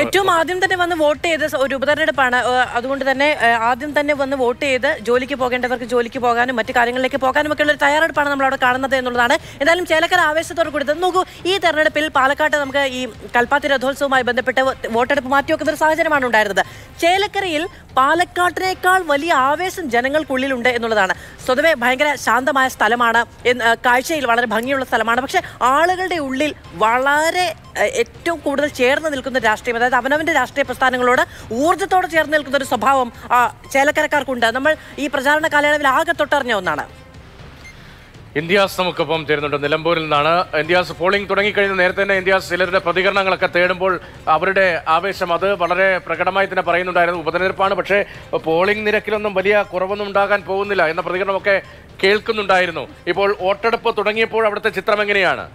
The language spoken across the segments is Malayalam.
ഏറ്റവും ആദ്യം തന്നെ വന്ന് വോട്ട് ചെയ്ത് സ- ഒരു ഉപതെരഞ്ഞെടുപ്പാണ് ഏഹ് അതുകൊണ്ട് തന്നെ ഏഹ് ആദ്യം തന്നെ വന്ന് വോട്ട് ചെയ്ത് ജോലിക്ക് പോകേണ്ടവർക്ക് ജോലിക്ക് പോകാനും മറ്റു കാര്യങ്ങളിലേക്ക് പോകാനും ഒക്കെ ഉള്ള ഒരു തയ്യാറെടുപ്പാണ് നമ്മൾ അവിടെ കാണുന്നത് എന്നുള്ളതാണ് എന്തായാലും ചേലക്കര ആവേശത്തോട് കൂടി ഇത് നോക്കൂ ഈ തെരഞ്ഞെടുപ്പിൽ പാലക്കാട്ട് നമുക്ക് ഈ കൽപ്പാത്തി രഥോത്സവവുമായി ബന്ധപ്പെട്ട് വോ- വോട്ടെടുപ്പ് മാറ്റിവെക്കുന്ന ഒരു സാഹചര്യമാണ് ഉണ്ടായിരുന്നത് ചേലക്കരയിൽ പാലക്കാട്ടിനേക്കാൾ വലിയ ആവേശം ജനങ്ങൾക്കുള്ളിലുണ്ട് എന്നുള്ളതാണ് സ്വതവേ ഭയങ്കര ശാന്തമായ സ്ഥലമാണ് എന്ന്, ഏഹ് കാഴ്ചയിൽ വളരെ ഭംഗിയുള്ള സ്ഥലമാണ് പക്ഷെ ആളുകളുടെ ഉള്ളിൽ വളരെ ഏഹ്, ഏറ്റവും കൂടുതൽ ചേർന്ന് നിൽക്കുന്ന രാഷ്ട്രീയം അതായത് അവനവന്റെ രാഷ്ട്രീയ പ്രസ്ഥാനങ്ങളോട് ഊർജ്ജത്തോടെ ചേർന്ന് നിൽക്കുന്ന ഒരു സ്വഭാവം ആ, ചേലക്കരക്കാർക്കുണ്ട് നമ്മൾ ഈ പ്രചാരണ കാലയളവിൽ ആകെ തൊട്ടറിഞ്ഞ ഒന്നാണ് ഇന്ത്യാസ് നമുക്കൊപ്പം ചേരുന്നുണ്ട് നിലമ്പൂരിൽ നിന്നാണ് ഇന്ത്യാസ് പോളിംഗ് തുടങ്ങിക്കഴിഞ്ഞ നേരത്തെ തന്നെ ഇന്ത്യാസ് ചിലരുടെ പ്രതികരണങ്ങളൊക്കെ തേടുമ്പോൾ അവരുടെ ആവേശം അത് വളരെ പ്രകടമായി തന്നെ പറയുന്നുണ്ടായിരുന്നു ഉപതെരഞ്ഞെടുപ്പാണ് പക്ഷേ പോളിംഗ് നിരക്കിലൊന്നും വലിയ കുറവൊന്നും ഉണ്ടാകാൻ പോകുന്നില്ല എന്ന പ്രതികരണമൊക്കെ കേൾക്കുന്നുണ്ടായിരുന്നു ഇപ്പോൾ വോട്ടെടുപ്പ് തുടങ്ങിയപ്പോൾ അവിടുത്തെ ചിത്രം എങ്ങനെയാണ്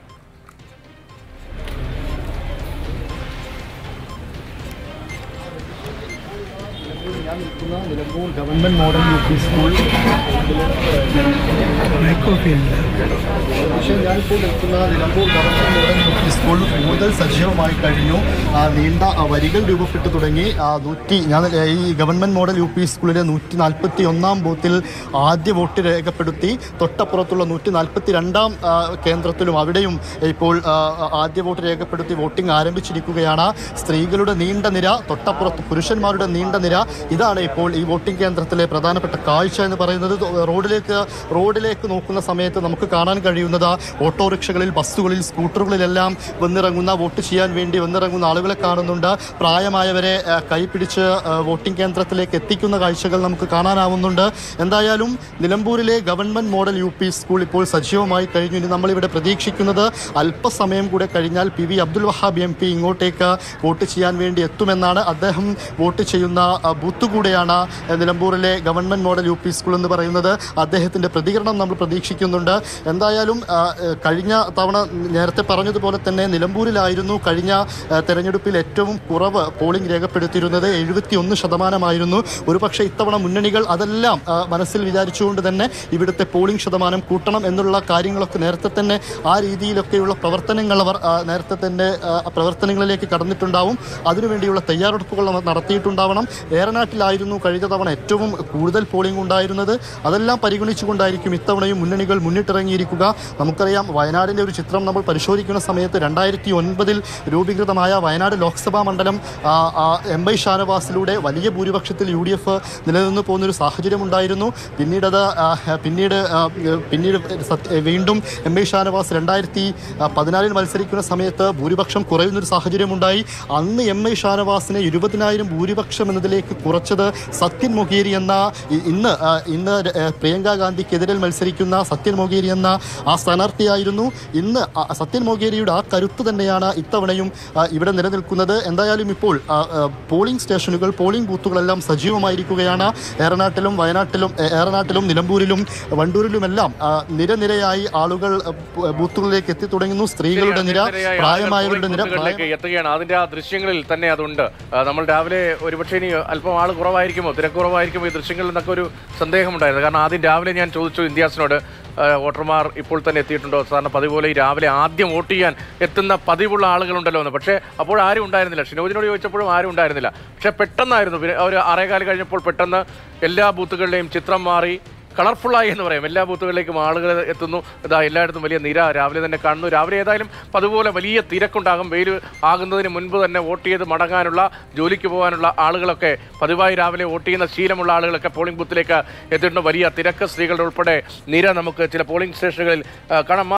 ഞാൻ നിൽക്കുന്ന Nilambur government model U P school പക്ഷേ ഞാനിപ്പോൾ നിൽക്കുന്ന Nilambur government model U P school കൂടുതൽ സജീവമായി കഴിഞ്ഞു ആ, നീണ്ട ആ, വരികൾ രൂപപ്പെട്ടു തുടങ്ങി ആ, നൂറ്റി ഞാൻ ഏ, ഈ ഗവൺമെന്റ് മോഡൽ യു പി സ്കൂളിലെ നൂറ്റി നാൽപ്പത്തി ഒന്നാം ബൂത്തിൽ ആദ്യ വോട്ട് രേഖപ്പെടുത്തി തൊട്ടപ്പുറത്തുള്ള നൂറ്റി നാൽപ്പത്തി രണ്ടാം ആ, കേന്ദ്രത്തിലും അവിടെയും ഇപ്പോൾ ആ, ആദ്യ വോട്ട് രേഖപ്പെടുത്തി വോട്ടിംഗ് ആരംഭിച്ചിരിക്കുകയാണ് സ്ത്രീകളുടെ നീണ്ട നിര തൊട്ടപ്പുറത്ത് പുരുഷന്മാരുടെ നീണ്ട നിര ഇതാണ് ഇപ്പോൾ ഈ വോട്ടിംഗ് കേന്ദ്രത്തിലെ പ്രധാനപ്പെട്ട കാഴ്ച എന്ന് പറയുന്നത് റോഡിലേക്ക് റോഡിലേക്ക് നോക്കുന്ന സമയത്ത് നമുക്ക് കാണാൻ കഴിയുന്നത് ഓട്ടോറിക്ഷകളിൽ ബസ്സുകളിൽ സ്കൂട്ടറുകളിലെല്ലാം വന്നിറങ്ങുന്ന വോട്ട് ചെയ്യാൻ വേണ്ടി വന്നിറങ്ങുന്ന ആളുകളെ കാണുന്നുണ്ട് പ്രായമായവരെ ആ, കൈപിടിച്ച് ആ, വോട്ടിംഗ് കേന്ദ്രത്തിലേക്ക് എത്തിക്കുന്ന കാഴ്ചകൾ നമുക്ക് കാണാനാവുന്നുണ്ട് എന്തായാലും നിലമ്പൂരിലെ government model U P school ഇപ്പോൾ സജീവമായി കഴിഞ്ഞു ഇനി നമ്മളിവിടെ പ്രതീക്ഷിക്കുന്നത് അല്പസമയം കൂടെ കഴിഞ്ഞാൽ P V Abdul Wahab M P ഇങ്ങോട്ടേക്ക് വോട്ട് ചെയ്യാൻ വേണ്ടി എത്തുമെന്നാണ് അദ്ദേഹം വോട്ട് ചെയ്യുന്ന ആ, ബൂത്ത് കൂടെയാണ് ആ, നിലമ്പൂരിലെ government model U P school എന്ന് പറയുന്നത് അദ്ദേഹത്തിന്റെ പ്രതികരണം നമ്മൾ പ്രതീക്ഷിക്കുന്നുണ്ട് എന്തായാലും ആ, ഏ, കഴിഞ്ഞ തവണ നേരത്തെ പറഞ്ഞതുപോലെ തന്നെ നിലമ്പൂരിലായിരുന്നു കഴിഞ്ഞ ആ, തെരഞ്ഞെടുപ്പിൽ ഏറ്റവും കുറവ് പോളിംഗ് രേഖപ്പെടുത്തിയിരുന്നത് എഴുപത്തി ഒന്ന് ശതമാനമായിരുന്നു ഒരുപക്ഷെ ഇത്തവണ മുന്നണികൾ അതെല്ലാം ആ, മനസ്സിൽ വിചാരിച്ചുകൊണ്ട് തന്നെ ഇവിടുത്തെ പോളിംഗ് ശതമാനം കൂട്ടണം എന്നുള്ള കാര്യങ്ങളൊക്കെ നേരത്തെ തന്നെ ആ രീതിയിലൊക്കെയുള്ള പ്രവർത്തനങ്ങൾ അവർ ആ, നേരത്തെ തന്നെ ആ, പ്രവർത്തനങ്ങളിലേക്ക് കടന്നിട്ടുണ്ടാവും അതിനുവേണ്ടിയുള്ള തയ്യാറെടുപ്പുകൾ അവർ നടത്തിയിട്ടുണ്ടാവണം ഏറനാട്ടിലായിരുന്നു കഴിഞ്ഞ തവണ ഏറ്റവും കൂടുതൽ പോളിംഗ് ഉണ്ടായിരുന്നത് അതെല്ലാം പരിഗണിച്ചുകൊണ്ടായിരിക്കും ഇത്തവണയും മുന്നണികൾ മുന്നിട്ടിറങ്ങിയിരിക്കുക നമുക്കറിയാം വയനാടിൻ്റെ ഒരു ചിത്രം നമ്മൾ പരിശോധിക്കുന്ന സമയത്ത് രണ്ടായിരത്തി ഒൻപതിൽ രൂപീകൃതമായ വയനാട് ലോക്സഭാ മണ്ഡലം ആ, ആ, എം ഐ ഷാനവാസിലൂടെ വലിയ ഭൂരിപക്ഷത്തിൽ യു ഡി എഫ് നിലനിന്ന് പോകുന്നൊരു സാഹചര്യം ഉണ്ടായിരുന്നു പിന്നീട് അത് ആ, പിന്നീട് ആ, പിന്നീട് സത്യ- വീണ്ടും എം ഐ ഷാനവാസ് രണ്ടായിരത്തി പതിനാലിൽ മത്സരിക്കുന്ന സമയത്ത് ഭൂരിപക്ഷം കുറയുന്നൊരു സാഹചര്യമുണ്ടായി അന്ന് എം ഐ ഷാനവാസിനെ ഇരുപതിനായിരം ഭൂരിപക്ഷം എന്നതിലേക്ക് കുറച്ചത് സത്യൻ മൊഗേരി എന്ന ഇ- ഇന്ന് ആ, ഇന്ന് ആ, പ്രിയങ്ക ഗാന്ധിക്കെതിരിൽ മത്സരിക്കുന്ന സത്യൻ മൊഗേരി എന്ന ആ സ്ഥാനാർത്ഥിയായിരുന്നു ഇന്ന് ആ സത്യൻ മൊഗേരിയുടെ ആ കരുത്ത് തന്നെയാണ് ഇത്തവണയും ആ, ഇവിടെ നിലനിൽക്കുന്നത് എന്തായാലും ഇപ്പോൾ ആ, ആ, പോളിംഗ് സ്റ്റേഷനുകൾ പോളിംഗ് ബൂത്തുകളെല്ലാം സജീവമായിരിക്കുകയാണ് ഏറനാട്ടിലും വയനാട്ടിലും ഏ, ഏറനാട്ടിലും നിലമ്പൂരിലും വണ്ടൂരിലുമെല്ലാം ആ, നിരനിരയായി ആളുകൾ ആ, ബൂ- ബൂത്തുകളിലേക്ക് എത്തി തുടങ്ങുന്നു സ്ത്രീകളുടെ നിര നിരനിരയായി പ്രായമായവരുടെ നിര ആളുകൾ ബൂത്തുകളിലേക്ക് എത്തുകയാണ് അതിന്റെ ആ ദൃശ്യങ്ങളിൽ തന്നെ അതുണ്ട് ആ, നമ്മൾ രാവിലെ ഒരുപക്ഷെ ഇനി അല്പം ആൾ കുറവായിരിക്കുമോ തിരക്കുറവായിരിക്കുമോ ഈ ദൃശ്യങ്ങളിൽ നിന്നൊക്കെ ഒരു സന്ദേഹമുണ്ടായിരുന്നു കാരണം ആദ്യം രാവിലെ ഞാൻ ചോദിച്ചു ഇന്ത്യാസിനോട് ആ, വോട്ടർമാർ ഇപ്പോൾ തന്നെ എത്തിയിട്ടുണ്ടോ സാധാരണ പതിവ് പോലെ ഈ രാവിലെ ആദ്യം വോട്ട് ചെയ്യാൻ എത്തുന്ന പതിവുള്ള ആളുകളുണ്ടല്ലോ എന്ന് പക്ഷേ അപ്പോൾ ആരും ഉണ്ടായിരുന്നില്ല ഷിനോജിനോട് ചോദിച്ചപ്പോഴും ആരും ഉണ്ടായിരുന്നില്ല പക്ഷേ പെട്ടെന്നായിരുന്നു പിന്നെ ഒരു ആറേകാല് കഴിഞ്ഞപ്പോൾ പെട്ടെന്ന് എല്ലാ ബൂത്തുകളുടെയും ചിത്രം മാറി കളർഫുള്ളായി എന്ന് പറയാം എല്ലാ ബൂത്തുകളിലേക്കും ആളുകൾ എത്തുന്നു ഇതാ എല്ലായിടത്തും വലിയ നിര രാവിലെ തന്നെ കാണുന്നു രാവിലെ ഏതായാലും അതുപോലെ വലിയ തിരക്കുണ്ടാകും വെയിൽ ആകുന്നതിന് മുൻപ് തന്നെ വോട്ട് ചെയ്ത് മടങ്ങാനുള്ള ജോലിക്ക് പോകാനുള്ള ആളുകളൊക്കെ പതിവായി രാവിലെ വോട്ട് ചെയ്യുന്ന ശീലമുള്ള ആളുകളൊക്കെ പോളിംഗ് ബൂത്തിലേക്ക് എത്തിയിട്ടുണ്ട് വലിയ തിരക്ക് സ്ത്രീകളുടെ ഉൾപ്പെടെ നിര നമുക്ക് ചില പോളിംഗ് സ്റ്റേഷനുകളിൽ ആ, കാണാം